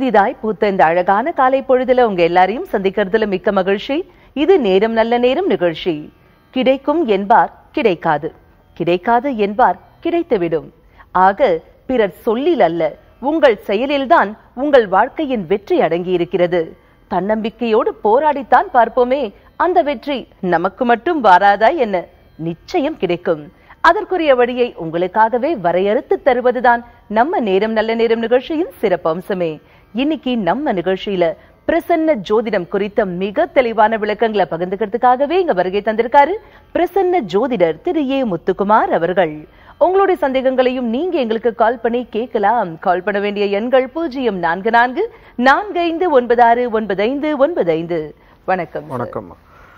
புதிதாய் பூத்த இந்த அழகான காலை பொழுதுல உங்க எல்லாரையும் சந்திக்கிறதுல மிக்க மகிழ்ச்சி இது நேரம் நல்ல நேரம் நிகழ்ச்சி கிடைக்கும் என்பார் கிடைக்காது கிடைக்காது என்பார் கிடைத்துவிடும் ஆக பிறர் சொல்லில் அல்ல உங்கள் செயலில்தான் உங்கள் வாழ்க்கையின் வெற்றி அடங்கியிருக்கிறது தன்னம்பிக்கையோடு போராடித்தான் பார்ப்போமே அந்த வெற்றி நமக்கு மட்டும் வாராதா என்ன நிச்சயம் கிடைக்கும் அதற்குரிய வழியை உங்களுக்காகவே வரையறுத்து தருவதுதான் நம்ம நேரம் நல்ல நேரம் நிகழ்ச்சியின் சிறப்பம்சமே இன்னைக்கு நம்ம நிகழ்ச்சியில பிரசன்ன ஜோதிடம் குறித்த மிக தெளிவான விளக்கங்களை பகிர்ந்துக்கிறதுக்காகவே இங்க வருகை தந்திருக்காரு பிரசன்ன ஜோதிடர் திரு ஏ முத்துக்குமார் அவர்கள் உங்களுடைய சந்தேகங்களையும் நீங்க எங்களுக்கு கால் பண்ணி கேட்கலாம் கால் பண்ண வேண்டிய எண்கள் பூஜ்ஜியம் நான்கு நான்கு நான்கு ஐந்து ஒன்பது ஆறு ஒன்பது ஐந்து ஒன்பது ஐந்து வணக்கம் sir. வணக்கம்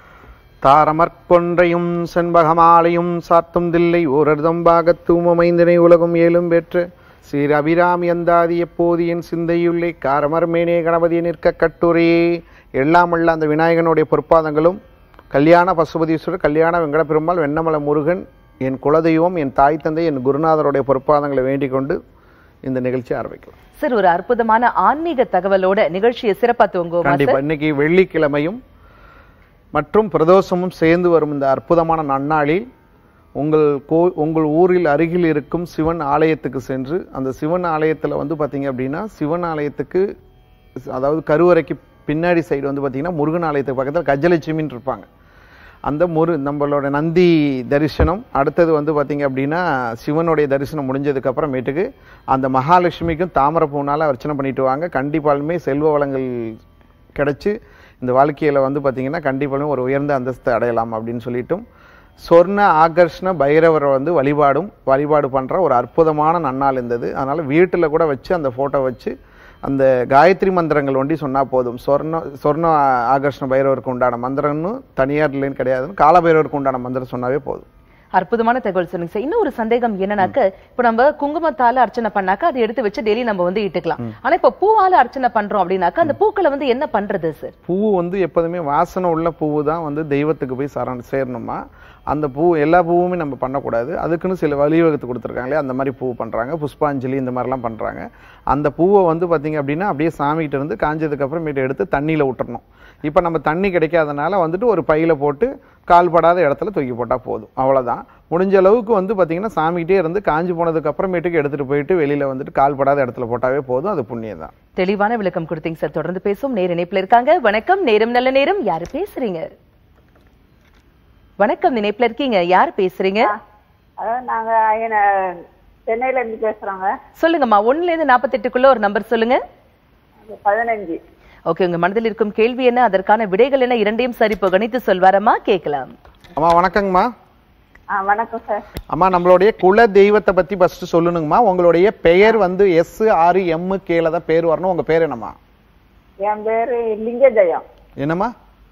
தாரமற்கொன்றையும் செண்பகமாலையும் சாத்தும் தில்லை ஓரர்தம்பாக தூமமைந்தனை உலகம் ஏலும் பெற்று சீர் அபிராமி அந்தாதி எப்போது என் சிந்தையுள்ளே காரமர் மேனே கணபதி நிற்க கட்டுரையே எல்லாம் உள்ள அந்த விநாயகனுடைய பொற்பாதங்களும் கல்யாண பசுபதீஸ்வரர் கல்யாண வெங்கட பெருமாள் வெண்ணமலை முருகன் என் குலதெய்வம் என் தாய் தந்தை என் குருநாதருடைய பொற்பாதங்களை வேண்டிக் கொண்டு இந்த நிகழ்ச்சி ஆரம்பிக்கலாம் சார் ஒரு அற்புதமான ஆன்மீக தகவலோட நிகழ்ச்சியை சிறப்பா துவங்குவோமா கண்டிப்பா இன்னைக்கு வெள்ளிக்கிழமையும் மற்றும் பிரதோஷமும் சேர்ந்து வரும் இந்த அற்புதமான நன்னாளில் உங்கள் கோ உங்கள் ஊரில் அருகில் இருக்கும் சிவன் ஆலயத்துக்கு சென்று அந்த சிவன் ஆலயத்தில் வந்து பார்த்தீங்க அப்படின்னா சிவன் ஆலயத்துக்கு அதாவது கருவறைக்கு பின்னாடி சைடு வந்து பார்த்தீங்கன்னா முருகன் ஆலயத்துக்கு பக்கத்தில் கஜலட்சுமின்னு இருப்பாங்க அந்த முரு நம்மளோட நந்தி தரிசனம் அடுத்தது வந்து பார்த்தீங்க அப்படின்னா சிவனுடைய தரிசனம் முடிஞ்சதுக்கு அப்புறமேட்டுக்கு அந்த மகாலட்சுமிக்கும் தாமரை பூனால அர்ச்சனை பண்ணிட்டு வாங்க கண்டிப்பாலுமே செல்வ வளங்கள் கிடைச்சு இந்த வாழ்க்கையில் வந்து பார்த்தீங்கன்னா கண்டிப்பாலும் ஒரு உயர்ந்த அந்தஸ்தை அடையலாம் அப்படின்னு சொல்லிட்டும் சொர்ண ஆகர்ஷ்ண பைரவரை வந்து வழிபாடும் வழிபாடு பண்ணுற ஒரு அற்புதமான நன்னாள் இருந்தது அதனால் வீட்டில் கூட வச்சு அந்த ஃபோட்டோ வச்சு அந்த காயத்ரி மந்திரங்கள் ஒண்டி சொன்னால் போதும் சொர்ண சொர்ண ஆகர்ஷ்ண பைரவருக்கு உண்டான மந்திரம்னு தனியார் இல்லைன்னு கிடையாதுன்னு காலபைரவருக்கு உண்டான மந்திரம் சொன்னாவே போதும் அற்புதமான தகவல் சொன்னீங்க சார் இன்னும் ஒரு சந்தேகம் என்னன்னாக்க இப்ப நம்ம குங்குமத்தால அர்ச்சனை பண்ணாக்க அதை எடுத்து வச்சு டெய்லி நம்ம வந்து இட்டுக்கலாம் ஆனா இப்ப பூவால அர்ச்சனை பண்றோம் அப்படின்னாக்க அந்த பூக்களை வந்து என்ன பண்றது சார் பூ வந்து எப்போதுமே வாசனை உள்ள பூவு தான் வந்து தெய்வத்துக்கு போய் சரண் சேரணுமா அந்த பூ எல்லா பூவுமே நம்ம பண்ணக்கூடாது அதுக்குன்னு சில வழிவகுத்து கொடுத்துருக்காங்களே அந்த மாதிரி பூ பண்ணுறாங்க புஷ்பாஞ்சலி இந்த மாதிரிலாம் பண்ணுறாங்க அந்த பூவை வந்து பார்த்தீங்க அப்படின்னா அப்படியே சாமிகிட்ட இருந்து காஞ்சதுக்கு அப்புறமேட்டு எடுத்து தண்ணியில் விட்டுறணும் இப்போ நம்ம தண்ணி கிடைக்காதனால வந்துட்டு ஒரு பையில போட்டு கால்படாத இடத்துல தூக்கி போட்டால் போதும் அவ்வளவுதான் முடிஞ்ச அளவுக்கு வந்து பார்த்தீங்கன்னா சாமிகிட்டே இருந்து காஞ்சு போனதுக்கு அப்புறமேட்டுக்கு எடுத்துகிட்டு போயிட்டு வெளியில் வந்துட்டு கால்படாத இடத்துல போட்டாவே போதும் அது புண்ணியம் தான் தெளிவான விளக்கம் கொடுத்தீங்க சார் தொடர்ந்து பேசும் நேர இணைப்புல இருக்காங்க வணக்கம் நேரம் நல்ல நேரம் யாரு பேசுறீங்க வணக்கம் இணைப்புல இருக்கீங்க யார் பேசுறீங்க அதாவது நாங்க ஐயன சென்னையில இருந்து பேசுறோங்க சொல்லுங்கம்மா ஒண்ணுல இருந்து நாற்பத்தெட்டுக்குள்ள ஒரு நம்பர் சொல்லுங்க பதினஞ்சு ஓகே உங்க மனதில் இருக்கும் கேள்வி என்ன அதற்கான விடைகள் என்ன இரண்டையும் சரி கணித்து சொல்வாரம்மா கேட்கலாம் அம்மா வணக்கங்கம்மா ஆ வணக்கம் சார் அம்மா நம்மளுடைய குல தெய்வத்தை பத்தி ஃபர்ஸ்ட் சொல்லணுங்கம்மா உங்களுடைய பெயர் வந்து எஸ் ஆறு எம் கேல தான் பேர் வரணும் உங்க பேர் என்னம்மா என் பேரு லிங்க ஜெயம் என்னம்மா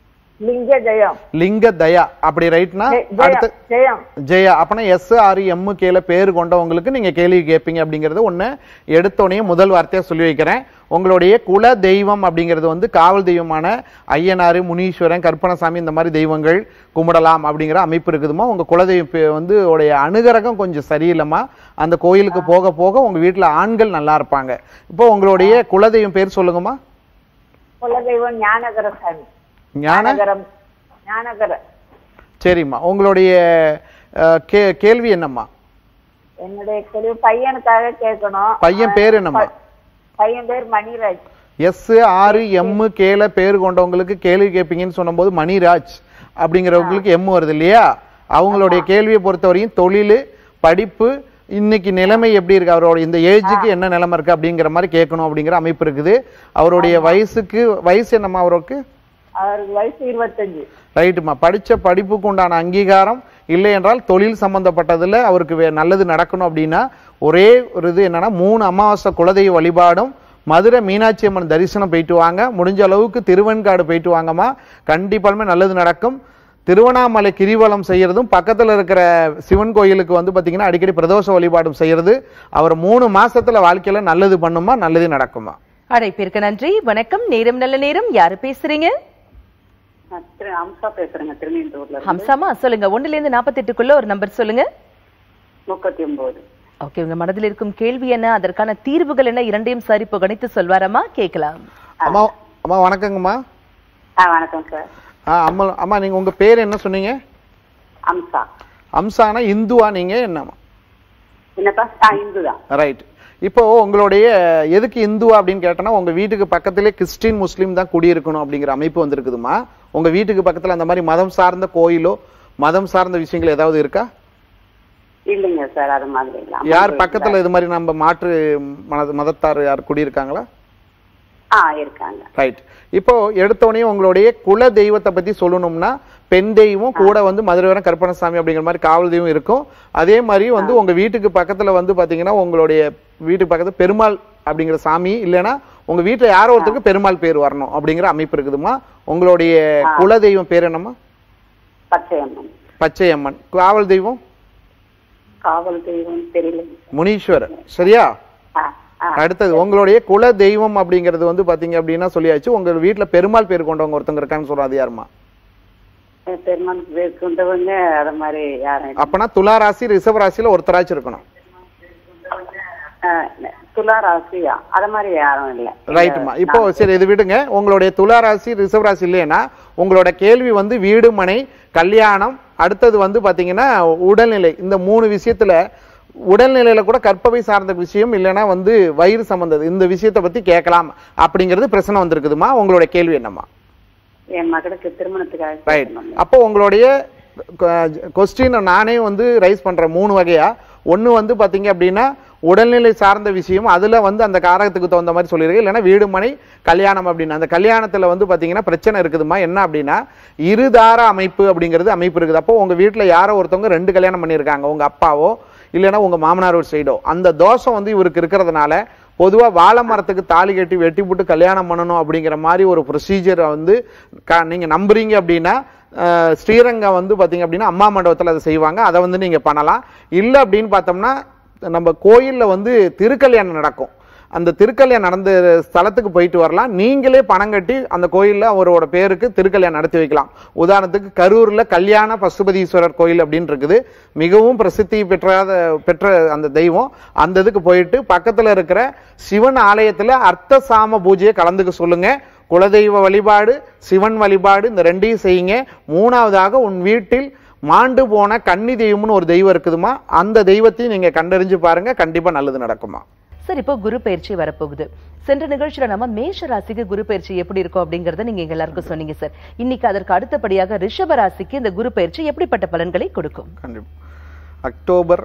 லிங்க ஜெயம் லிங்க தயா அப்படி ரைட்னா ஜெ- அடுத்து ஜெயம் ஜெயம் ஜெயா அப்பனா எஸ் ஆறு எம் கேல பேர் கொண்டவங்களுக்கு நீங்க கேள்வி கேட்பீங்க அப்படிங்கறது ஒண்ணு எடுத்தோடனே முதல் வார்த்தையா சொல்லி வைக்கிறேன் உங்களுடைய குல தெய்வம் அப்படிங்கிறது வந்து காவல் தெய்வமான ஐயனார் முனீஸ்வரன் கற்பனசாமி இந்த மாதிரி தெய்வங்கள் கும்பிடலாம் அப்படிங்கிற அமைப்பு இருக்குதுமா உங்க குலதெய்வம் பே- வந்து உடைய அனுகிரகம் கொஞ்சம் சரியில்லைம்மா அந்த கோயிலுக்கு போக போக உங்க வீட்டுல ஆண்கள் நல்லா இருப்பாங்க இப்போ உங்களுடைய குலதெய்வம் பேர் சொல்லுங்கம்மா குலதெய்வம் ஞானகர சாமி ஞான ஞானகரம் ஞானகர சரிம்மா உங்களுடைய அஹ், கே கேள்வி என்னம்மா என்னுடைய கேள்வி பையனுக்காக கேட்கணும் பையன் பேர் என்னம்மா பையன் பேர் மணிராஜ் எஸ் ஆறு எம் கேல பேர் கொண்டவங்களுக்கு கேள்வி கேட்பீங்கன்னு சொன்னபோது மணிராஜ் அப்படிங்கிறவங்களுக்கு எம் வருது இல்லையா அவங்களுடைய கேள்வியை பொறுத்தவரையும் தொழில் படிப்பு இன்னைக்கு நிலைமை எப்படி இருக்கு அவரோட இந்த ஏஜுக்கு என்ன நிலைமை இருக்கு அப்படிங்கிற மாதிரி கேட்கணும் அப்படிங்கிற அமைப்பு இருக்குது அவருடைய வயசுக்கு வயசு என்னம்மா அவருக்கு அவருக்கு வயசு இருபத்தஞ்சு ரைட்டுமா படிச்ச படிப்புக்கு உண்டான அங்கீகாரம் இல்லை என்றால் தொழில் சம்பந்தப்பட்டதுல அவருக்கு வே- நல்லது நடக்கணும் அப்படின்னா ஒரே ஒரு இது என்னன்னா மூணு அமாவாசை குலதெய்வ வழிபாடும் மதுரை மீனாட்சி அம்மன் தரிசனம் போயிட்டு வாங்க முடிஞ்ச அளவுக்கு திருவெண்காடு போயிட்டு வாங்கம்மா கண்டிப்பாலுமே நல்லது நடக்கும் திருவண்ணாமலை கிரிவலம் செய்யறதும் பக்கத்துல இருக்கிற சிவன் கோயிலுக்கு வந்து பாத்தீங்கன்னா அடிக்கடி பிரதோஷ வழிபாடும் செய்யறது அவர் மூணு மாசத்துல வாழ்க்கையில நல்லது பண்ணுமா நல்லது நடக்குமா அழைப்பிற்கு நன்றி வணக்கம் நேரம் நல்ல நேரம் யாரு பேசுறீங்க நான் திரு அம்சா பேசுறேங்க திருநீந்தூர்ல இருந்து ஹம்சாமா சொல்லுங்க ஒண்ணுல இருந்து நாற்பத்தெட்டுக்குள்ள ஒரு நம்பர் சொல்லுங்க முப்பத்தி ஒன்பது ஓகே உங்க மனதில் இருக்கும் கேள்வி என்ன அதற்கான தீர்வுகள் என்ன இரண்டையும் சரி கணித்து சொல்வாரம்மா கேட்கலாம் அம்மா அம்மா வணக்கங்கம்மா ஆ வணக்கம் சார் ஆ அம்மா அம்மா நீங்க உங்க பேர் என்ன சொன்னீங்க அம்சா அம்சானா இந்துவா நீங்க என்னம்மா என்னப்பா ஆ இந்து தான் ரைட் இப்போ உங்களுடைய எதுக்கு இந்துவா அப்படின்னு கேட்டோன்னா உங்க வீட்டுக்கு பக்கத்திலே கிறிஸ்டின் முஸ்லீம் தான் குடியிருக்கணும் அப்படிங்கிற அமைப்பு வந்திருக்குதுமா உங்க வீட்டுக்கு பக்கத்துல அந்த மாதிரி மதம் சார்ந்த கோயிலோ மதம் சார்ந்த விஷயங்கள் ஏதாவது இருக்கா இல்லைங்க சார் அது மாதிரி இல்ல யார் பக்கத்துல இது மாதிரி நம்ம மாற்று மத மதத்தார் யார் குடியிருக்காங்களா ஆ இருக்காங்க ரைட் இப்போ எடுத்தோடனே உங்களுடைய குல தெய்வத்தை பத்தி சொல்லணும்னா பெண் தெய்வம் கூட வந்து மதுரவரம் கருப்பணசாமி அப்படிங்கிற மாதிரி காவல் தெய்வம் இருக்கும் அதே மாதிரி வந்து உங்க வீட்டுக்கு பக்கத்துல வந்து பாத்தீங்கன்னா உங்களுடைய வீட்டுக்கு பக்கத்துல பெருமாள் அப்படிங்கிற சாமி இல்லைன்னா உங்க வீட்டுல யாரோ ஒருத்தருக்கு பெருமாள் பேர் வரணும் அப்படிங்கிற அமைப்பு இருக்குதுமா உங்களுடைய குல தெய்வம் பேர் என்னம்மா பச்சையம்மன் பச்சையம்மன் காவல் தெய்வம் காவல் தெய்வம் தெரியல முனீஸ்வரர் சரியா ஆ ஆ அடுத்தது உங்களுடைய குல தெய்வம் அப்படிங்கிறது வந்து பாத்தீங்க அப்படின்னா சொல்லியாச்சு உங்க வீட்டுல பெருமாள் பேர் கொண்டவங்க ஒருத்தங்க இருக்கான்னு சொல்றாது யாருமா பெருமாள் பேர் கொண்டவங்க அது மாதிரி யாரும் இல்ல. அப்பனா துலா ராசி ரிஷப ராசியில ஒருத்தராச்சும் இருக்கணும் ஆ, துலா ராசியா அது மாதிரி யாரும் இல்ல ரைட்டுமா இப்போ சரி இது விடுங்க உங்களுடைய துலா ராசி ரிஷப ராசி இல்லைன்னா உங்களோட கேள்வி வந்து வீடு மனை கல்யாணம் அடுத்தது வந்து பாத்தீங்கன்னா உடல்நிலை இந்த மூணு விஷயத்துல உடல்நிலையில கூட கற்பவை சார்ந்த விஷயம் இல்லைன்னா வந்து வயிறு சம்பந்தது இந்த விஷயத்தை பத்தி கேட்கலாம் அப்படிங்கிறது பிரச்சனை வந்திருக்குதுமா உங்களுடைய கேள்வி என்னம்மா என் மகளுக்கு திருமணத்துக்காக ரைட் கேட்கணும். அப்போ உங்களுடைய கொஸ்டின் நானே வந்து ரைஸ் பண்றேன் மூணு வகையா ஒன்னு வந்து பாத்தீங்க அப்படின்னா உடல்நிலை சார்ந்த விஷயம் அதுல வந்து அந்த காரகத்துக்கு தகுந்த மாதிரி சொல்லியிருக்கு இல்லைன்னா வீடு மனை கல்யாணம் அப்படின்னு அந்த கல்யாணத்துல வந்து பாத்தீங்கன்னா பிரச்சனை இருக்குதுமா என்ன அப்படின்னா இருதார அமைப்பு அப்படிங்கிறது அமைப்பு இருக்குது அப்போ உங்க வீட்டுல யாரோ ஒருத்தவங்க ரெண்டு கல்யாணம் பண்ணியிருக்காங்க உங்க அப்பாவோ இல்லைன்னா உங்க மாமனார் ஒரு சைடோ அந்த தோஷம் வந்து இவருக்கு இருக்கிறதுனால பொதுவா வாழை மரத்துக்கு தாலி கட்டி வெட்டி போட்டு கல்யாணம் பண்ணணும் அப்படிங்கிற மாதிரி ஒரு ப்ரொசீஜரை வந்து க- நீங்க நம்புறீங்க அப்படின்னா அஹ், ஸ்ரீரங்கம் வந்து பாத்தீங்க அப்படின்னா அம்மா மண்டபத்துல அதை செய்வாங்க அதை வந்து நீங்க பண்ணலாம் இல்ல அப்படின்னு பார்த்தோம்னா நம்ம கோயில்ல வந்து திருக்கல்யாணம் நடக்கும் அந்த திருக்கல்யாணம் நடந்த ஸ்தலத்துக்கு போயிட்டு வரலாம் நீங்களே பணம் கட்டி அந்த கோயில்ல அவரோட பேருக்கு திருக்கல்யாணம் நடத்தி வைக்கலாம் உதாரணத்துக்கு கரூர்ல கல்யாண பசுபதீஸ்வரர் கோயில் அப்படின்னு இருக்குது மிகவும் பிரசித்தி பெற்றாத பெற்ற அந்த தெய்வம் அந்த இதுக்கு போயிட்டு பக்கத்துல இருக்கிற சிவன் ஆலயத்துல அர்த்த சாம பூஜையை கலந்துக்க சொல்லுங்க குலதெய்வ வழிபாடு சிவன் வழிபாடு இந்த ரெண்டையும் செய்யுங்க மூணாவதாக உன் வீட்டில் மாண்டு போன கன்னி தெய்வம்னு ஒரு தெய்வம் இருக்குதுமா அந்த தெய்வத்தையும் நீங்க கண்டறிஞ்சு பாருங்க கண்டிப்பா நல்லது நடக்குமா சரி இப்போ குரு பயிற்சி வரப்போகுது சென்ற நிகழ்ச்சியில நம்ம மேஷ ராசிக்கு குரு பயிற்சி எப்படி இருக்கும் அப்படிங்கறத நீங்க எங்க எல்லாருக்கும் சொன்னீங்க சார் இன்னைக்கு அதற்கு அடுத்தபடியாக ரிஷப ராசிக்கு இந்த குரு பயிற்சி எப்படிப்பட்ட பலன்களை கொடுக்கும் கண்டிப்பா அக்டோபர்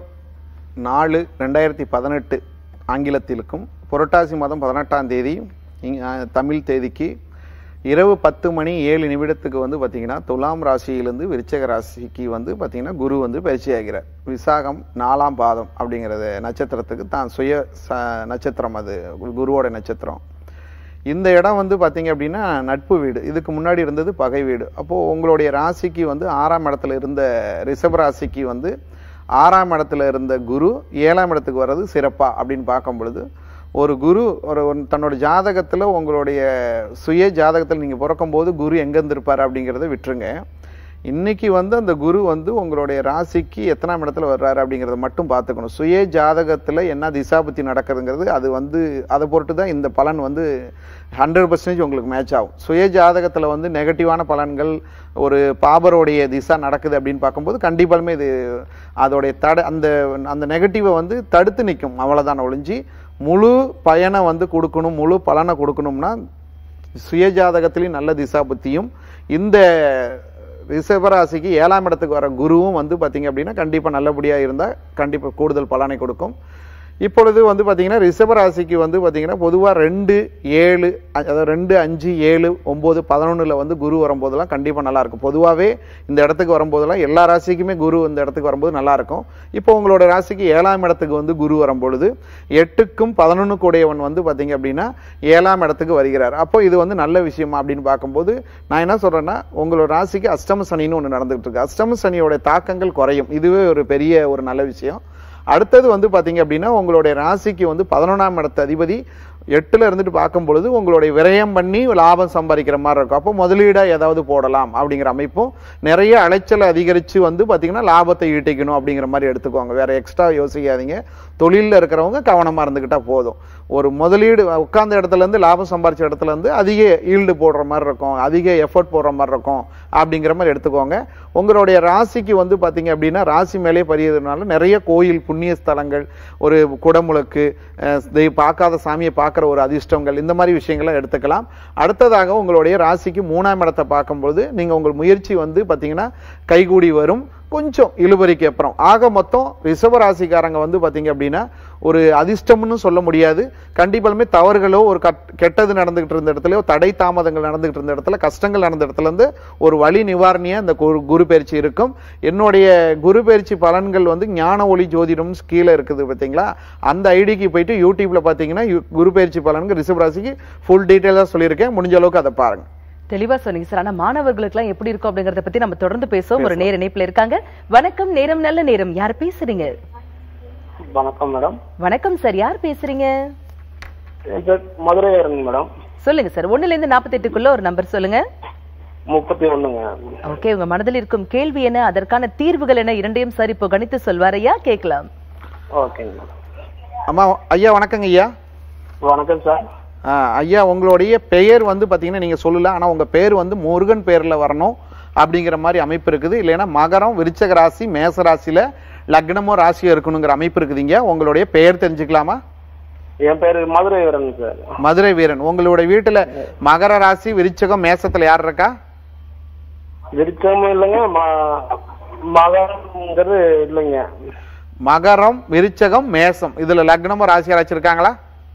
நாலு ரெண்டாயிரத்தி பதினெட்டு ஆங்கிலத்திலுக்கும் புரட்டாசி மாதம் பதினெட்டாம் தேதி இங்க, அஹ், தமிழ் தேதிக்கு இரவு பத்து மணி ஏழு நிமிடத்துக்கு வந்து பார்த்தீங்கன்னா துலாம் ராசியிலிருந்து விருச்சக ராசிக்கு வந்து பார்த்தீங்கன்னா குரு வந்து பயிற்சி ஆகிறார் விசாகம் நாலாம் பாதம் அப்படிங்கிறது நட்சத்திரத்துக்கு தான் சுய ச நட்சத்திரம் அது குருவோட நட்சத்திரம் இந்த இடம் வந்து பாத்தீங்க அப்படின்னா நட்பு வீடு இதுக்கு முன்னாடி இருந்தது பகை வீடு அப்போ உங்களுடைய ராசிக்கு வந்து ஆறாம் இடத்துல இருந்த ரிஷப ராசிக்கு வந்து ஆறாம் இடத்துல இருந்த குரு ஏழாம் இடத்துக்கு வர்றது சிறப்பா அப்படின்னு பார்க்கும் பொழுது ஒரு குரு ஒரு ஒரு தன்னோட ஜாதகத்துல உங்களுடைய சுய ஜாதகத்தில் நீங்க பிறக்கும் போது குரு எங்க இருந்திருப்பாரு அப்படிங்கிறத விட்டுருங்க இன்னைக்கு வந்து அந்த குரு வந்து உங்களுடைய ராசிக்கு எத்தனாம் இடத்துல வர்றாரு அப்படிங்கறத மட்டும் பார்த்துக்கணும் சுய ஜாதகத்துல என்ன திசாபுத்தி நடக்குதுங்கிறது அது வந்து அதை பொறுத்து தான் இந்த பலன் வந்து ஹண்ட்ரட் பர்சன்டேஜ் உங்களுக்கு மேட்ச் ஆகும் சுய ஜாதகத்துல வந்து நெகட்டிவான பலன்கள் ஒரு பாபருடைய திசா நடக்குது அப்படின்னு பார்க்கும்போது கண்டிப்பாலுமே இது அதோடைய தட அந்த அந்த நெகட்டிவை வந்து தடுத்து நிற்கும் அவ்வளவுதான் ஒழிஞ்சு முழு பயனை வந்து கொடுக்கணும் முழு பலனை கொடுக்கணும்னா சுய ஜாதகத்திலையும் நல்ல திசா புத்தியும் இந்த ரிஷபராசிக்கு ஏழாம் இடத்துக்கு வர குருவும் வந்து பாத்தீங்க அப்படின்னா கண்டிப்பா நல்லபடியா இருந்தா கண்டிப்பா கூடுதல் பலனை கொடுக்கும் இப்பொழுது வந்து பாத்தீங்கன்னா ரிஷபராசிக்கு வந்து பாத்தீங்கன்னா பொதுவா ரெண்டு ஏழு அ- அதாவது ரெண்டு அஞ்சு ஏழு ஒன்பது பதினொன்னுல வந்து குரு வரும்போதெல்லாம் கண்டிப்பா நல்லா இருக்கும் பொதுவாவே இந்த இடத்துக்கு வரும்போதெல்லாம் எல்லா ராசிக்குமே குரு இந்த இடத்துக்கு வரும்போது நல்லா இருக்கும் இப்போ உங்களோட ராசிக்கு ஏழாம் இடத்துக்கு வந்து குரு வரும்பொழுது எட்டுக்கும் பதினொன்னுக்கு உடையவன் வந்து பாத்தீங்க அப்படின்னா ஏழாம் இடத்துக்கு வருகிறார் அப்போ இது வந்து நல்ல விஷயமா அப்படின்னு பார்க்கும்போது நான் என்ன சொல்றேன்னா உங்களோட ராசிக்கு அஷ்டம சனின்னு ஒன்று நடந்துகிட்டு இருக்கு அஷ்டம சனியோட தாக்கங்கள் குறையும் இதுவே ஒரு பெரிய ஒரு நல்ல விஷயம் அடுத்தது வந்து பாத்தீங்க அப்படின்னா உங்களுடைய ராசிக்கு வந்து பதினொன்றாம் இடத்து அதிபதி எட்டுல இருந்துட்டு பார்க்கும் பொழுது உங்களுடைய விரயம் பண்ணி லாபம் சம்பாதிக்கிற மாதிரி இருக்கும் அப்போ முதலீடா ஏதாவது போடலாம் அப்படிங்கிற அமைப்பும் நிறைய அலைச்சலை அதிகரிச்சு வந்து பாத்தீங்கன்னா லாபத்தை ஈட்டிக்கணும் அப்படிங்கிற மாதிரி எடுத்துக்கோங்க வேற எக்ஸ்ட்ரா யோசிக்காதீங்க தொழில்ல இருக்கிறவங்க கவனமா இருந்துக்கிட்டா போதும் ஒரு முதலீடு உட்கார்ந்த இடத்துல இருந்து லாபம் சம்பாரிச்ச இடத்துல இருந்து அதிக ஈல்டு போடுற மாதிரி இருக்கும் அதிக எஃபர்ட் போடுற மாதிரி இருக்கும் அப்படிங்கிற மாதிரி எடுத்துக்கோங்க உங்களுடைய ராசிக்கு வந்து பாத்தீங்க அப்படின்னா ராசி மேலே பரியதுனால நிறைய கோயில் புண்ணிய ஸ்தலங்கள் ஒரு குடமுழுக்கு அஹ், தெய்வ- பார்க்காத சாமியை பார்க்குற ஒரு அதிர்ஷ்டங்கள் இந்த மாதிரி விஷயங்களை எடுத்துக்கலாம் அடுத்ததாக உங்களுடைய ராசிக்கு மூணாம் இடத்தை பார்க்கும்போது நீங்க உங்கள் முயற்சி வந்து பாத்தீங்கன்னா கைகூடி வரும் கொஞ்சம் இழுபறிக்கு அப்புறம் ஆக மொத்தம் ரிஷப ராசிக்காரங்க வந்து பாத்தீங்க அப்படின்னா ஒரு அதிர்ஷ்டம்னு சொல்ல முடியாது கண்டிப்பாலுமே தவறுகளோ ஒரு கட்- கெட்டது நடந்துகிட்டு இருந்த இடத்துல தடை தாமதங்கள் நடந்துகிட்டு இருந்த இடத்துல கஷ்டங்கள் நடந்த இடத்துல இருந்து ஒரு வழி நிவாரணியா இந்த குரு குரு பயிற்சி இருக்கும் என்னுடைய குரு பயிற்சி பலன்கள் வந்து ஞான ஒளி ஜோதிடம் கீழே இருக்குது பார்த்தீங்களா அந்த ஐடிக்கு போயிட்டு யூடியூப்ல பார்த்தீங்கன்னா யு- குரு பயிற்சி பலன்கள் ரிஷப ராசிக்கு ஃபுல் டீட்டெயிலாக சொல்லியிருக்கேன் முடிஞ்ச அளவுக்கு அதை பாருங்க தெளிவா சொன்னீங்க சார் ஆனா மாணவர்களுக்கு எல்லாம் எப்படி இருக்கும் அப்படிங்கறத பத்தி நம்ம தொடர்ந்து பேசுவோம் ஒரு நேர இணைப்புல இருக்காங்க வணக்கம் நேரம் நல்ல நேரம் யார் பேசுறீங்க வணக்கம் மேடம் வணக்கம் சார் யார் பேசுறீங்க என் பேர் மதுரை இருங்க மேடம் சொல்லுங்க சார் ஒண்ணுல இருந்து நாற்பத்தி எட்டுக்குள்ள ஒரு நம்பர் சொல்லுங்க முப்பத்தி ஒண்ணுங்க ஓகே உங்க மனதில் இருக்கும் கேள்வி என்ன அதற்கான தீர்வுகள் என்ன இரண்டையும் சார் இப்போ கணித்து சொல்வாரையா கேட்கலாம் ஓகேங்க மேடம் அம்மா ஐயா வணக்கங்க ஐயா வணக்கம் சார் ஆ, ஐயா உங்களுடைய பெயர் வந்து பாத்தீங்கன்னா நீங்க சொல்லல ஆனா உங்க பேர் வந்து முருகன் பேர்ல வரணும் அப்படிங்கிற மாதிரி அமைப்பு இருக்குது இல்லைன்னா மகரம் விருச்சக ராசி மேச ராசியில லக்னமோ ராசியோ இருக்கணுங்கிற அமைப்பு இருக்குதுங்க உங்களுடைய பெயர் தெரிஞ்சுக்கலாமா என் பேரு மதுரை வீரன் சார் மதுரை வீரன் உங்களுடைய வீட்டுல மகர ராசி விருச்சகம் மேசத்துல யார் இருக்கா விருச்சமும் இல்லைங்க ம- மகரம்ங்கிறது இல்லைங்க மகரம் விருச்சகம் மேசம் இதுல லக்னமோ ராசி யாராச்சும் இருக்காங்களா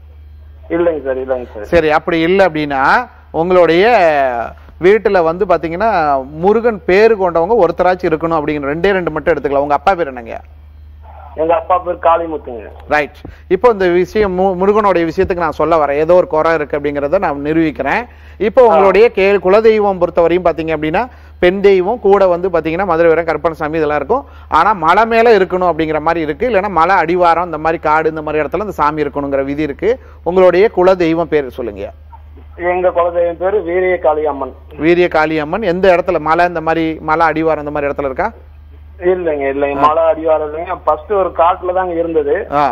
இல்லைங்க சார் இல்லைங்க சார் சரி அப்படி இல்லை அப்படின்னா உங்களுடைய வீட்டுல வந்து பாத்தீங்கன்னா முருகன் பேரு கொண்டவங்க ஒருத்தராச்சும் இருக்கணும் அப்படிங்கிற ரெண்டே ரெண்டு மட்டும் எடுத்துக்கலாம் உங்க அப்பா பேர் என்னங்க எங்க அப்பா பேர் காளிமுத்துங்க ரைட் இப்போ இந்த விஷயம் மு- முருகனுடைய விஷயத்துக்கு நான் சொல்ல வரேன் ஏதோ ஒரு குறை இருக்கு அப்படிங்கறத நான் நிரூபிக்கிறேன் இப்போ உங்களுடைய கே குலதெய்வம் பொறுத்தவரையும் பாத்தீங்க அப்படின்னா பெண் தெய்வம் கூட வந்து பாத்தீங்கன்னா மதுரை வீரன் கருப்பணசாமி இதெல்லாம் இருக்கும் ஆனா மலை மேல இருக்கணும் அப்படிங்கிற மாதிரி இருக்கு இல்லைன்னா மலை அடிவாரம் இந்த மாதிரி காடு இந்த மாதிரி இடத்துல இந்த சாமி இருக்கணுங்கிற விதி இருக்கு உங்களுடைய குலதெய்வம் பேர் சொல்லுங்க எங்க குலதெய்வம் பேரு வீரிய காளி அம்மன் வீரிய காளியம்மன் எந்த இடத்துல மலை இந்த மாதிரி மலை அடிவாரம் இந்த மாதிரி இடத்துல இருக்கா இல்லைங்க இல்லைங்க மலை அடிவாரம் இல்லைங்க ஃபர்ஸ்ட் ஒரு காட்டுல தாங்க இருந்தது ஆ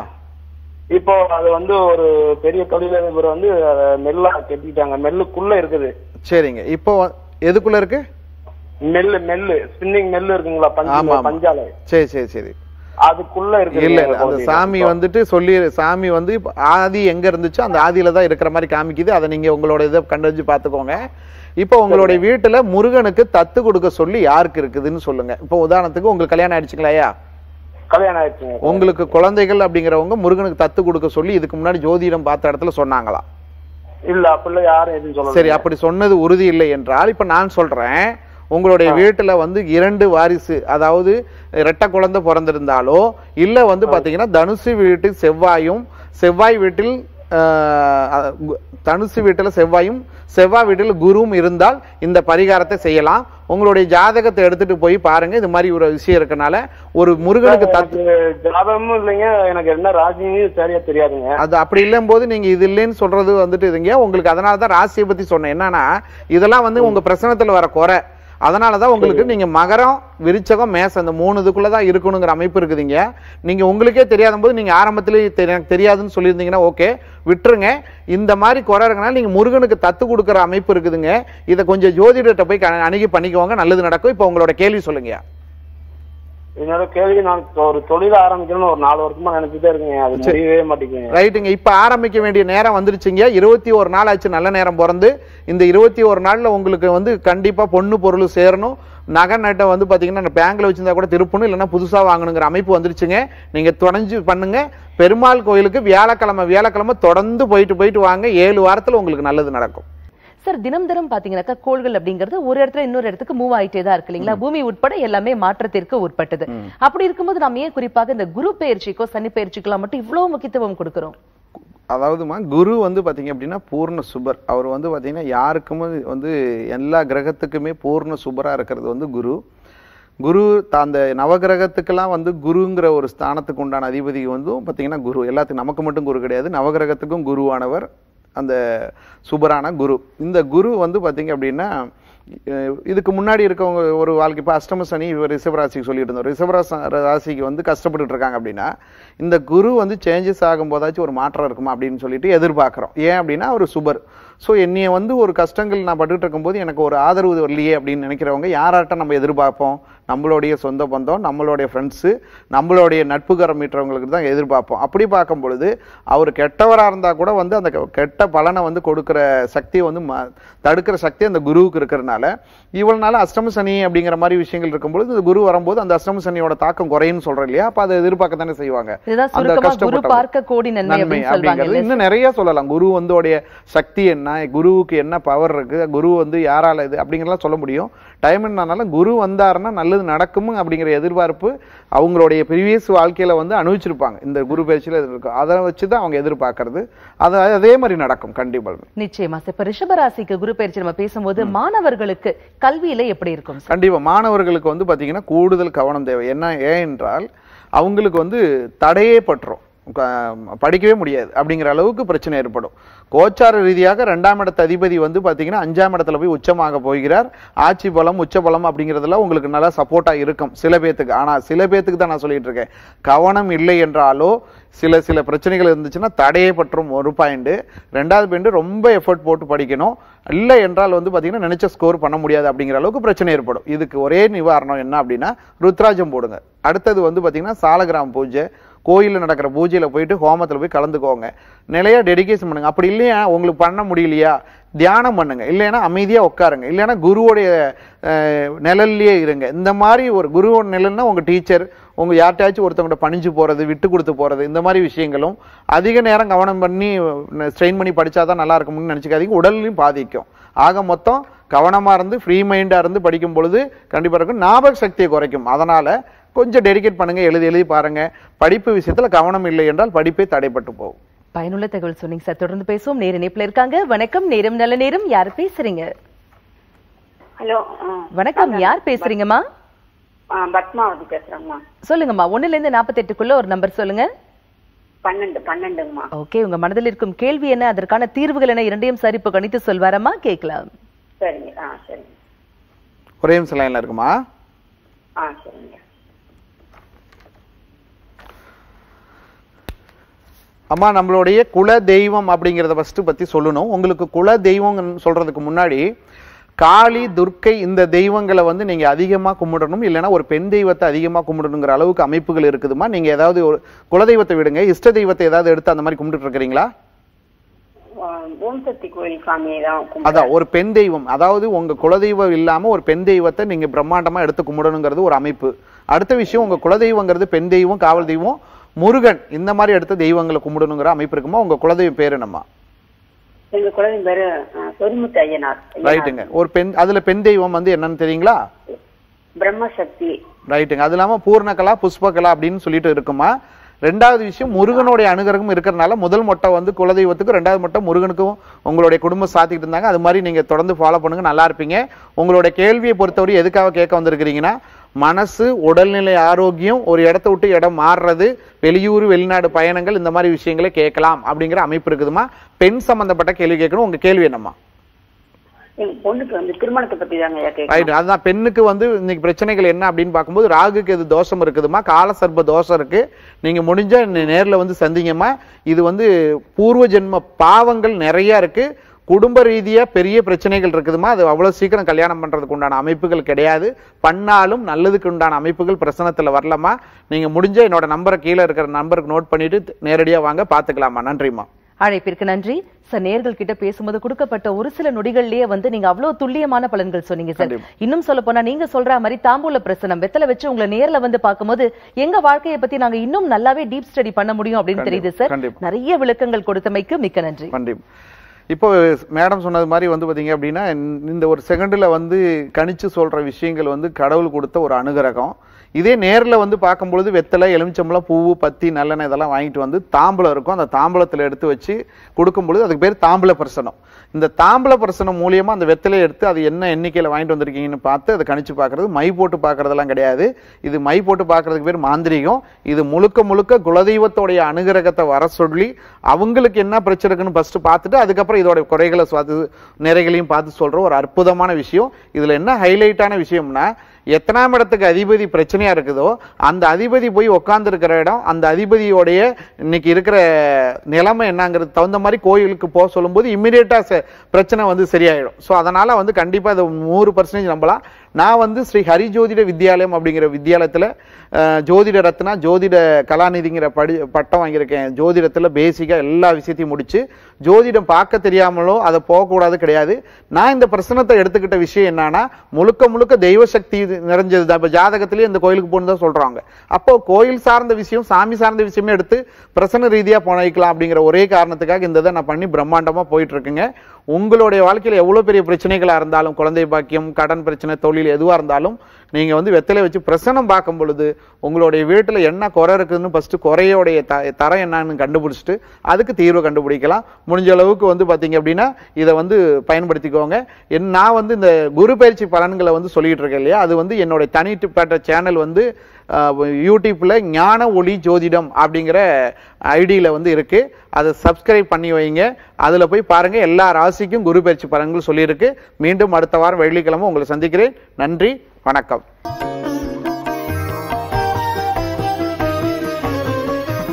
இப்போ அது வந்து ஒரு பெரிய தொழிலதிபர் வந்து அதை நெல்லா கட்டிட்டாங்க நெல்லுக்குள்ள இருக்குது சரிங்க இப்போ எதுக்குள்ள இருக்கு நெல்லு நெல்லு ஸ்பின்னிங் நெல்லு இருக்குங்களா ஆமா, பஞ்சு ஆமா. பஞ்சாலை சரி சரி சரி அதுக்குள்ள இருக்கு இல்ல இல்ல அந்த சாமி வந்துட்டு சொல்லி சாமி வந்து இப்ப ஆதி எங்க இருந்துச்சோ அந்த ஆதியில தான் இருக்கிற மாதிரி காமிக்குது அதை நீங்க உங்களோட இதை கண்டறிஞ்சு பாத்துக்கோங்க இப்போ உங்களுடைய வீட்டுல முருகனுக்கு தத்து கொடுக்க சொல்லி யாருக்கு இருக்குதுன்னு சொல்லுங்க இப்போ உதாரணத்துக்கு உங்களுக்கு கல்யாணம் ஆயிடுச்சுங்களா ஐயா கல்யாணம் ஆயிடுச்சுங்க உங்களுக்கு குழந்தைகள் அப்படிங்கிறவங்க முருகனுக்கு தத்து கொடுக்க சொல்லி இதுக்கு முன்னாடி ஜோதிடம் பார்த்த இடத்துல சொன்னாங்களா இல்ல அப்படிலாம் யாரும் எதுவும் சொல்லல சரி அப்படி சொன்னது உறுதி இல்லை என்றால் இப்ப நான் சொல்றேன் உங்களுடைய வீட்டுல வந்து இரண்டு வாரிசு அதாவது இரட்டை குழந்தை பிறந்திருந்தாலோ இல்ல வந்து பாத்தீங்கன்னா தனுசு வீட்டில் செவ்வாயும் செவ்வாய் வீட்டில் ஆஹ், அஹ், கு- தனுசு வீட்டுல செவ்வாயும் செவ்வாய் வீட்டில் குருவும் இருந்தால் இந்த பரிகாரத்தை செய்யலாம் உங்களுடைய ஜாதகத்தை எடுத்துட்டு போய் பாருங்க இது மாதிரி ஒரு விஷயம் இருக்கனால ஒரு முருகனுக்கு தத்து எனக்கு ஜாதகமும் இல்லைங்க எனக்கு என்ன ராசியும் சரியா தெரியாதுங்க அது அப்படி இல்லையும் போது நீங்க இது இல்லைன்னு சொல்றது வந்துட்டு இதுங்க உங்களுக்கு அதனால தான் ராசியை பத்தி சொன்னேன் என்னன்னா இதெல்லாம் வந்து உங்க பிரசனத்துல வர குறை அதனால தான் உங்களுக்கு நீங்க மகரம் விருச்சகம் மேசம் இந்த மூணு இதுக்குள்ள தான் இருக்கணுங்கிற அமைப்பு இருக்குதுங்க நீங்க உங்களுக்கே தெரியாத போது நீங்க ஆரம்பத்திலேயே தெரி- எனக்கு தெரியாதுன்னு சொல்லியிருந்தீங்கன்னா ஓகே விட்டுருங்க இந்த மாதிரி குறை இருக்கனால நீங்க முருகனுக்கு தத்து கொடுக்குற அமைப்பு இருக்குதுங்க இதை கொஞ்சம் ஜோதிடத்தை போய் க- அணுகி பண்ணிக்கோங்க நல்லது நடக்கும் இப்போ உங்களோட கேள்வி சொல்லுங்க என்னோட கேள்வி நான் ஒரு தொழில் ஆரம்பிக்கணும்னு ஒரு நாலு வருஷமா நினைச்சுட்டே இருக்கேங்க அது முடியவே மாட்டேங்குங்க ரைட்டுங்க இப்ப ஆரம்பிக்க வேண்டிய நேரம் வந்துருச்சுங்க இருபத்தி ஒரு நாள் ஆச்சு நல்ல நேரம் பிறந்து இந்த இருபத்தி ஒரு நாள்ல உங்களுக்கு வந்து கண்டிப்பா பொண்ணு பொருள் சேரணும் நகை நட்டை வந்து பாத்தீங்கன்னா பேங்க்ல வச்சிருந்தா கூட திருப்பணும் இல்லைன்னா புதுசா வாங்கணுங்கிற அமைப்பு வந்துருச்சுங்க நீங்க தொடர்ந்து பண்ணுங்க பெருமாள் கோயிலுக்கு வியாழக்கிழமை வியாழக்கிழமை தொடர்ந்து போயிட்டு போயிட்டு வாங்க ஏழு வாரத்துல உங்களுக்கு நல்லது நடக்கும் சார் தினம் தினம் பாத்தீங்கன்னாக்கா கோள்கள் அப்படிங்கிறது ஒரு இடத்துல இன்னொரு இடத்துக்கு மூவ் ஆயிட்டே தான் இருக்கு இல்லைங்களா பூமி உட்பட எல்லாமே மாற்றத்திற்கு உட்பட்டது அப்படி இருக்கும்போது நம்ம ஏன் குறிப்பாக இந்த குரு பெயர்ச்சிக்கோ சனி பெயர்ச்சிக்கெல்லாம் மட்டும் இவ்வளவு முக்கியத்துவம் கொடுக்கிறோம் அதாவதுமா குரு வந்து பாத்தீங்க அப்படின்னா பூர்ண சுபர் அவர் வந்து பாத்தீங்கன்னா யாருக்குமே வந்து எல்லா கிரகத்துக்குமே பூர்ண சுபரா இருக்கிறது வந்து குரு குரு த- அந்த நவகிரகத்துக்கெல்லாம் வந்து குருங்கிற ஒரு ஸ்தானத்துக்கு உண்டான அதிபதி வந்து பாத்தீங்கன்னா குரு எல்லாத்துக்கும் நமக்கு மட்டும் குரு கிடையாது நவகிரகத்துக்கும் குருவானவர் அந்த சுபரான குரு இந்த குரு வந்து பாத்தீங்க அப்படின்னா அஹ் இதுக்கு முன்னாடி இருக்கவங்க ஒரு வாழ்க்கை இப்போ அஷ்டம சனி இவர் ரிஷபராசிக்கு சொல்லிட்டு இருந்தோம் ரிஷபராச ராசிக்கு வந்து கஷ்டப்பட்டுட்டு இருக்காங்க அப்படின்னா இந்த குரு வந்து சேஞ்சஸ் ஆகும்போதாச்சும் ஒரு மாற்றம் இருக்குமா அப்படின்னு சொல்லிட்டு எதிர்பார்க்குறோம் ஏன் அப்படின்னா ஒரு சுபர் ஸோ என்னைய வந்து ஒரு கஷ்டங்கள் நான் பட்டுட்டு இருக்கும்போது எனக்கு ஒரு ஆதரவு வரலையே அப்படின்னு நினைக்கிறவங்க யார்கிட்ட நம்ம எதிர்பார்ப்போம் நம்மளுடைய சொந்த பந்தம் நம்மளுடைய ஃப்ரெண்ட்ஸு நம்மளுடைய நட்புகரம் மீட்டவங்களுக்கு தான் எதிர்பார்ப்போம் அப்படி பார்க்கும் பொழுது அவர் கெட்டவராக இருந்தால் கூட வந்து அந்த கெ- கெட்ட பலனை வந்து கொடுக்குற சக்தியை வந்து ம- தடுக்கிற சக்தி அந்த குருவுக்கு இருக்கிறனால இவ்வளவு நாள் அஷ்டம சனி அப்படிங்கிற மாதிரி விஷயங்கள் இருக்கும்பொழுது இந்த குரு வரும்போது அந்த அஷ்டம சனியோட தாக்கம் குறையும்னு சொல்றோம் இல்லையா அப்ப அதை எதிர்பார்க்க தானே செய்வாங்க இதுதான் அந்த சுருக்கமா குரு கஷ்டப்பட்டவங்க. பார்க்க கோடி நன்மை நன்மை அப்படின்னு சொல்றாங்க அப்படிங்கிறது இல்லையா இன்னும் நிறைய சொல்லலாம் குரு வந்தோடைய சக்தி என்ன குருவுக்கு என்ன பவர் இருக்கு குரு வந்து யாரால இது அப்படிங்கிறதெல்லாம் சொல்ல முடியும் டைம் என்னனால குரு வந்தாருன்னா நல்லது நடக்கும் அப்படிங்கிற எதிர்பார்ப்பு அவங்களுடைய ப்ரீவியஸ் வாழ்க்கையில வந்து அனுபவிச்சிருப்பாங்க இந்த குரு பயிற்சியில இது இருக்கும் அதை வச்சு தான் அவங்க எதிர்பார்க்கறது அது அதே மாதிரி நடக்கும் கண்டிப்பாக நிச்சயமா சார் இப்ப ரிஷபராசிக்கு குரு பயிற்சி நம்ம பேசும்போது மாணவர்களுக்கு கல்வியில எப்படி இருக்கும் சார் கண்டிப்பா மாணவர்களுக்கு வந்து பாத்தீங்கன்னா கூடுதல் கவனம் தேவை என்ன ஏன் என்றால் அவங்களுக்கு வந்து தடையே பட்டுரும் க- படிக்கவே முடியாது அப்படிங்கிற அளவுக்கு பிரச்சனை ஏற்படும் கோச்சார ரீதியாக ரெண்டாம் இடத்து அதிபதி வந்து பாத்தீங்கன்னா அஞ்சாம் இடத்துல போய் உச்சமாக போகிறார் ஆட்சி பலம் உச்ச பலம் அப்படிங்கிறதுல உங்களுக்கு நல்லா சப்போர்ட்டா இருக்கும் சில பேத்துக்கு ஆனா சில பேத்துக்கு தான் நான் சொல்லிட்டு இருக்கேன் கவனம் இல்லை என்றாலோ சில சில பிரச்சனைகள் இருந்துச்சுன்னா தடையே பற்றும் ஒரு பாயிண்ட் ரெண்டாவது பாயிண்ட் ரொம்ப எஃபர்ட் போட்டு படிக்கணும் இல்லை என்றால் வந்து பாத்தீங்கன்னா நினைச்ச ஸ்கோர் பண்ண முடியாது அப்படிங்கிற அளவுக்கு பிரச்சனை ஏற்படும் இதுக்கு ஒரே நிவாரணம் என்ன அப்படின்னா ருத்ராஜம் போடுங்க அடுத்தது வந்து பாத்தீங்கன்னா சாலகிராம பூஜை கோயிலில் நடக்கிற பூஜையில போயிட்டு ஹோமத்துல போய் கலந்துக்கோங்க நிலையா டெடிகேஷன் பண்ணுங்க அப்படி இல்லையா உங்களுக்கு பண்ண முடியலையா தியானம் பண்ணுங்க இல்லைன்னா அமைதியா உட்காருங்க இல்லைன்னா குருவோடைய அஹ், நிழல்லையே இருங்க இந்த மாதிரி ஒரு குருவோட நிழல்னா உங்க டீச்சர் உங்க யார்கிட்டயாச்சும் ஒருத்தவங்கள்ட்ட பணிஞ்சு போறது விட்டு கொடுத்து போறது இந்த மாதிரி விஷயங்களும் அதிக நேரம் கவனம் பண்ணி ஸ்ட்ரெயின் பண்ணி படிச்சாதான் நல்லா இருக்கும்னு நினைச்சுக்காதீங்க உடல்லையும் பாதிக்கும் ஆக மொத்தம் கவனமா இருந்து ஃப்ரீ மைண்டா இருந்து படிக்கும் பொழுது கண்டிப்பா இருக்கும் ஞாபக சக்தியை குறைக்கும் அதனால கொஞ்சம் டெடிகேட் பண்ணுங்க எழுதி எழுதி பாருங்க படிப்பு விஷயத்துல கவனம் இல்லை என்றால் படிப்பே தடைப்பட்டு போகும் பயனுள்ள தகவல் சொன்னீங்க சார் தொடர்ந்து பேசுவோம் நேர இணைப்புல இருக்காங்க வணக்கம் நேரம் நல்ல நேரம் யார் பேசுறீங்க ஹலோ வணக்கம் யார் பேசுறீங்கம்மா பத்மாவதி பேசுறேங்கம்மா சொல்லுங்கம்மா ஒண்ணுல இருந்து நாற்பத்தெட்டுக்குள்ள ஒரு நம்பர் சொல்லுங்க பன்னெண்டு பன்னெண்டுங்கம்மா ஓகே உங்க மனதில் இருக்கும் கேள்வி என்ன அதற்கான தீர்வுகள் என்ன இரண்டையும் சரிப்பு கணித்து சொல்வாரம்மா கேட்கலாம் சரிங்க ஆ சரிங்க ஒரே நிமிஷம் லைன்ல இருக்குமா ஆ சரிங்க அம்மா நம்மளுடைய குல தெய்வம் அப்படிங்கிறத ஃபர்ஸ்ட் பத்தி சொல்லணும் உங்களுக்கு குல தெய்வம் சொல்றதுக்கு முன்னாடி காளி துர்க்கை இந்த தெய்வங்களை வந்து நீங்க அதிகமா கும்பிடணும் இல்லைன்னா ஒரு பெண் தெய்வத்தை அதிகமா கும்பிடணுங்கிற அளவுக்கு அமைப்புகள் இருக்குதுமா நீங்க ஏதாவது ஒரு குலதெய்வத்தை விடுங்க இஷ்ட தெய்வத்தை ஏதாவது எடுத்து அந்த மாதிரி கும்பிட்டு இருக்கிறீங்களா ஓம் சக்தி கோயில் சாமி தான் கும்பிடுறேன். அதான் ஒரு பெண் தெய்வம் அதாவது உங்க குலதெய்வம் இல்லாம ஒரு பெண் தெய்வத்தை நீங்க பிரம்மாண்டமா எடுத்து கும்பிடணுங்கிறது ஒரு அமைப்பு அடுத்த விஷயம் உங்க குலதெய்வங்கிறது பெண் தெய்வம் காவல் தெய்வம் முருகன் இந்த மாதிரி எடுத்த தெய்வங்களை கும்பிடணுங்கிற அமைப்பு இருக்குமா உங்க குலதெய்வம் பேர் என்னம்மா எங்க குழந்தை பேரு ஆ, சொரிமுத்து ஐயனார் ரைட்டுங்க ஒரு பெண் அதுல பெண் தெய்வம் வந்து என்னன்னு தெரியுங்களா பிரம்மசக்தி ரைட்டுங்க அது இல்லாம பூர்ணகலா புஷ்பகலா அப்படின்னு சொல்லிட்டு இருக்குமா ரெண்டாவது விஷயம் முருகனுடைய அனுகிரகம் இருக்கிறனால முதல் மொட்டை வந்து குலதெய்வத்துக்கும் ரெண்டாவது மொட்டை முருகனுக்கும் உங்களுடைய குடும்பம் சாத்திக்கிட்டு இருந்தாங்க அது மாதிரி நீங்க தொடர்ந்து ஃபாலோ பண்ணுங்க நல்லா இருப்பீங்க உங்களுடைய கேள்வியை பொறுத்தவரை எதுக்காக கேட்க வந்திருக்கிறீங்கன்னா மனசு உடல்நிலை ஆரோக்கியம் ஒரு இடத்த விட்டு இடம் மாறுறது வெளியூர் வெளிநாடு பயணங்கள் இந்த மாதிரி விஷயங்களை கேட்கலாம் அப்படிங்கிற அமைப்பு இருக்குதுமா பெண் சம்பந்தப்பட்ட கேள்வி கேட்கணும் உங்க கேள்வி என்னம்மா எங்க பொண்ணுக்கு வந்து திருமணத்தை பத்தி தாங்க ஐயா கேட்கணும் ரைட் அதுதான் பெண்ணுக்கு வந்து இன்னைக்கு பிரச்சனைகள் என்ன அப்படின்னு பார்க்கும்போது ராகுக்கு எது தோஷம் இருக்குதுமா கால சர்ப்ப தோஷம் இருக்கு நீங்க முடிஞ்ச நே- நேர்ல வந்து சந்திங்கம்மா இது வந்து பூர்வ ஜென்ம பாவங்கள் நிறைய இருக்கு குடும்ப ரீதியா பெரிய பிரச்சனைகள் இருக்குதுமா அது அவ்வளவு சீக்கிரம் கல்யாணம் பண்றதுக்கு உண்டான அமைப்புகள் கிடையாது பண்ணாலும் நல்லதுக்கு உண்டான அமைப்புகள் பிரசனத்துல வரலாமா நீங்க முடிஞ்ச என்னோட நம்பரை கீழே இருக்கிற நம்பருக்கு நோட் பண்ணிட்டு நேரடியா வாங்க பாத்துக்கலாமா நன்றிம்மா அழைப்பிற்கு நன்றி சார் நேர்கள் கிட்ட பேசும்போது கொடுக்கப்பட்ட ஒரு சில நொடிகள்லயே வந்து நீங்க அவ்வளவு துல்லியமான பலன்கள் சொன்னீங்க சார் கண்டிப்பா. இன்னும் சொல்ல போனா நீங்க சொல்ற மாதிரி தாம்பூல பிரசனம் வெத்தலை வச்சு உங்களை நேர்ல வந்து பார்க்கும்போது எங்க வாழ்க்கையை பத்தி நாங்க இன்னும் நல்லாவே டீப் ஸ்டடி பண்ண முடியும் அப்படின்னு தெரியுது சார் கண்டிப்பா. நிறைய விளக்கங்கள் கொடுத்தமைக்கு மிக்க நன்றி கண்டிப்பா இப்போ மேடம் சொன்னது மாதிரி வந்து பாத்தீங்க அப்படின்னா இந்த- இந்த ஒரு செகண்ட்ல வந்து கணிச்சு சொல்ற விஷயங்கள் வந்து கடவுள் கொடுத்த ஒரு அனுகிரகம் இதே நேரில் வந்து பார்க்கும்பொழுது வெத்தலை எலுமிச்சம்பழம் பூவு பத்தி நல்லெண்ணெய் இதெல்லாம் வாங்கிட்டு வந்து தாம்பலம் இருக்கும் அந்த தாம்பலத்தில் எடுத்து வச்சு கொடுக்கும்பொழுது அதுக்கு பேர் தாம்பல பிரசனம் இந்த தாம்பல பிரசனம் மூலியமா அந்த வெத்தலையை எடுத்து அது என்ன எண்ணிக்கையில் வாங்கிட்டு வந்திருக்கீங்கன்னு பார்த்து அதை கணிச்சு பார்க்கறது மை போட்டு பார்க்கறதெல்லாம் கிடையாது இது மை போட்டு பார்க்கறதுக்கு பேர் மாந்திரீகம் இது முழுக்க முழுக்க குலதெய்வத்தோடைய அனுகிரகத்தை வர சொல்லி அவங்களுக்கு என்ன பிரச்சனை இருக்குன்னு ஃபர்ஸ்ட் பார்த்துட்டு அதுக்கப்புறம் இதோட குறைகளை பார்த்து நிறைகளையும் பார்த்து சொல்ற ஒரு அற்புதமான விஷயம் இதுல என்ன ஹைலைட்டான விஷயம்னா எத்தனாம் இடத்துக்கு அதிபதி பிரச்சனையா இருக்குதோ அந்த அதிபதி போய் உட்கார்ந்து இருக்கிற இடம் அந்த அதிபதியோடைய இன்னைக்கு இருக்கிற நிலைமை என்னங்கிறது தகுந்த மாதிரி கோயிலுக்கு போக சொல்லும்போது இம்மிடியட்டா பிரச்சனை வந்து சரியாயிடும் ஸோ அதனால வந்து கண்டிப்பா இது நூறு பர்சன்டேஜ் நம்பலாம் நான் வந்து ஸ்ரீ ஹரி ஜோதிட வித்யாலயம் அப்படிங்கிற வித்யாலயத்துல அஹ், ஜோதிட ரத்னா ஜோதிட கலாநிதிங்கிற படி பட்டம் வாங்கியிருக்கேன் ஜோதிடத்துல பேசிக்கா எல்லா விஷயத்தையும் முடிச்சு ஜோதிடம் பார்க்க தெரியாமலோ அதை போகக்கூடாது கிடையாது நான் இந்த பிரசனத்தை எடுத்துக்கிட்ட விஷயம் என்னன்னா முழுக்க முழுக்க தெய்வ சக்தி இது நிறைஞ்சது தான் இப்போ ஜாதகத்திலேயே இந்த கோயிலுக்கு போகணும் தான் சொல்றாங்க அப்போ கோயில் சார்ந்த விஷயம் சாமி சார்ந்த விஷயமே எடுத்து பிரசன ரீதியா போனிக்கலாம் அப்படிங்கிற ஒரே காரணத்துக்காக இந்த இதை நான் பண்ணி பிரம்மாண்டமா போயிட்டு இருக்குங்க உங்களுடைய வாழ்க்கையில எவ்வளவு பெரிய பிரச்சனைகளா இருந்தாலும் குழந்தை பாக்கியம் கடன் பிரச்சனை தொழில் எதுவா இருந்தாலும் நீங்க வந்து வெத்தலை வச்சு பிரசனம் பார்க்கும் பொழுது உங்களுடைய வீட்டுல என்ன குறை இருக்குதுன்னு ஃபர்ஸ்ட் குறையோடைய த தரம் என்னன்னு கண்டுபிடிச்சிட்டு அதுக்கு தீர்வு கண்டுபிடிக்கலாம் முடிஞ்ச அளவுக்கு வந்து பாத்தீங்க அப்படின்னா இதை வந்து பயன்படுத்திக்கோங்க என் நான் வந்து இந்த குரு பயிற்சி பலன்களை வந்து சொல்லிட்டு இருக்கேன் இல்லையா அது வந்து என்னுடைய தனிப்பட்ட சேனல் வந்து அஹ், யூடியூப்ல ஞான ஒளி ஜோதிடம் அப்படிங்கிற ஐடியில வந்து இருக்கு அதை சப்ஸ்கிரைப் பண்ணி வைங்க அதுல போய் பாருங்க எல்லா ராசிக்கும் குரு பயிற்சி பலன்கள் சொல்லியிருக்கு மீண்டும் அடுத்த வாரம் வெள்ளிக்கிழமை உங்களை சந்திக்கிறேன் நன்றி வணக்கம்